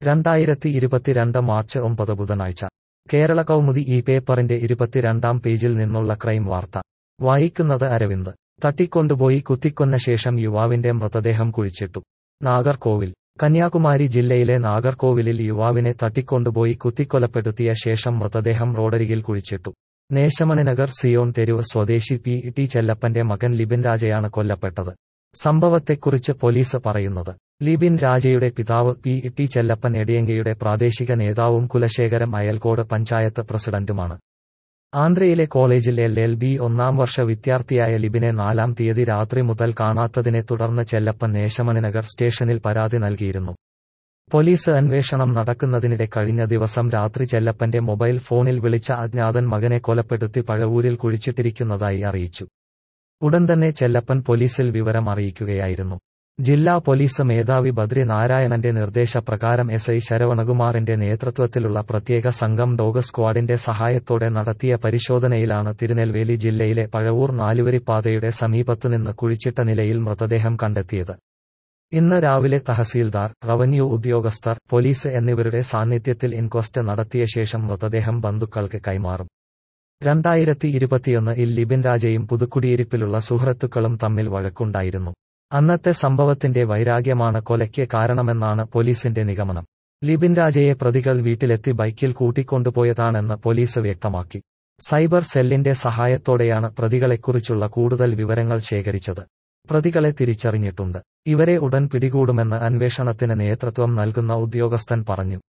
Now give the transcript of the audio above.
രണ്ടായിരത്തി ഇരുപത്തിരണ്ട് മാർച്ച് ഒമ്പത് ബുധനാഴ്ച കേരള കൗമുദി ഈ പേപ്പറിന്റെ ഇരുപത്തിരണ്ടാം പേജിൽ നിന്നുള്ള ക്രൈം വാർത്ത വായിക്കുന്നത് അരവിന്ദ് തട്ടിക്കൊണ്ടുപോയി കുത്തിക്കൊന്ന ശേഷം യുവാവിന്റെ മൃതദേഹം കുഴിച്ചിട്ടു നാഗർകോവിൽ കന്യാകുമാരി ജില്ലയിലെ നാഗർകോവിലിൽ യുവാവിനെ തട്ടിക്കൊണ്ടുപോയി കുത്തിക്കൊലപ്പെടുത്തിയ ശേഷം മൃതദേഹം റോഡരികിൽ കുഴിച്ചിട്ടു നേശമണിനഗർ സിയോൺ തെരുവ് സ്വദേശി പി ടി ചെല്ലപ്പന്റെ മകൻ ലിബിൻ രാജയാണ് കൊല്ലപ്പെട്ടത് സംഭവത്തെക്കുറിച്ച് പോലീസ് പറയുന്നത് ലിബിൻ രാജയുടെ പിതാവ് പി ടി ചെല്ലപ്പൻ എടിയങ്കയുടെ പ്രാദേശിക നേതാവും കുലശേഖരം അയൽക്കോട് പഞ്ചായത്ത് പ്രസിഡന്റുമാണ് ആന്ധ്രയിലെ കോളേജിൽ എൽ എൽ ബി ഒന്നാം വർഷ വിദ്യാർത്ഥിയായ ലിബിനെ നാലാം തീയതി രാത്രി മുതൽ കാണാത്തതിനെ തുടർന്ന് ചെല്ലപ്പൻ നേശമണിനഗർ സ്റ്റേഷനിൽ പരാതി നൽകിയിരുന്നു പോലീസ് അന്വേഷണം നടക്കുന്നതിനിടെ കഴിഞ്ഞ ദിവസം രാത്രി ചെല്ലപ്പന്റെ മൊബൈൽ ഫോണിൽ വിളിച്ച അജ്ഞാതൻ മകനെ കൊലപ്പെടുത്തി പഴവൂരിൽ കുഴിച്ചിട്ടിരിക്കുന്നതായി അറിയിച്ചു ഉടൻ തന്നെ ചെല്ലപ്പൻ പോലീസിൽ വിവരം അറിയിക്കുകയായിരുന്നു ജില്ലാ പോലീസ് മേധാവി ബദ്രി നാരായണന്റെ നിർദ്ദേശപ്രകാരം എസ് ഐ ശരവണകുമാറിന്റെ നേതൃത്വത്തിലുള്ള പ്രത്യേക സംഘം ഡോഗ് സ്ക്വാഡിന്റെ സഹായത്തോടെ നടത്തിയ പരിശോധനയിലാണ് തിരുനെൽവേലി ജില്ലയിലെ പഴവൂർ നാലുവരിപ്പാതയുടെ സമീപത്തുനിന്ന് കുഴിച്ചിട്ട നിലയിൽ മൃതദേഹം കണ്ടെത്തിയത് ഇന്ന് രാവിലെ തഹസീൽദാർ റവന്യൂ ഉദ്യോഗസ്ഥർ പോലീസ് എന്നിവരുടെ സാന്നിധ്യത്തിൽ ഇൻക്വസ്റ്റ് നടത്തിയ ശേഷം മൃതദേഹം ബന്ധുക്കൾക്ക് കൈമാറും രണ്ടായിരത്തി ഇരുപത്തിയൊന്നിൽ ലിബിൻ രാജയും പുതുക്കുടിയിരിപ്പിലുള്ള സുഹൃത്തുക്കളും തമ്മിൽ വഴക്കുണ്ടായിരുന്നു അന്നത്തെ സംഭവത്തിന്റെ വൈരാഗ്യമാണ് കൊലയ്ക്ക് കാരണമെന്നാണ് പോലീസിന്റെ നിഗമനം ലിബിൻ രാജയെ പ്രതികൾ വീട്ടിലെത്തി ബൈക്കിൽ കൂട്ടിക്കൊണ്ടുപോയതാണെന്ന് പോലീസ് വ്യക്തമാക്കി സൈബർ സെല്ലിന്റെ സഹായത്തോടെയാണ് പ്രതികളെക്കുറിച്ചുള്ള കൂടുതൽ വിവരങ്ങൾ ശേഖരിച്ചത് പ്രതികളെ തിരിച്ചറിഞ്ഞിട്ടുണ്ട് ഇവരെ ഉടൻ പിടികൂടുമെന്ന് അന്വേഷണത്തിന് നേതൃത്വം നൽകുന്ന ഉദ്യോഗസ്ഥൻ പറഞ്ഞു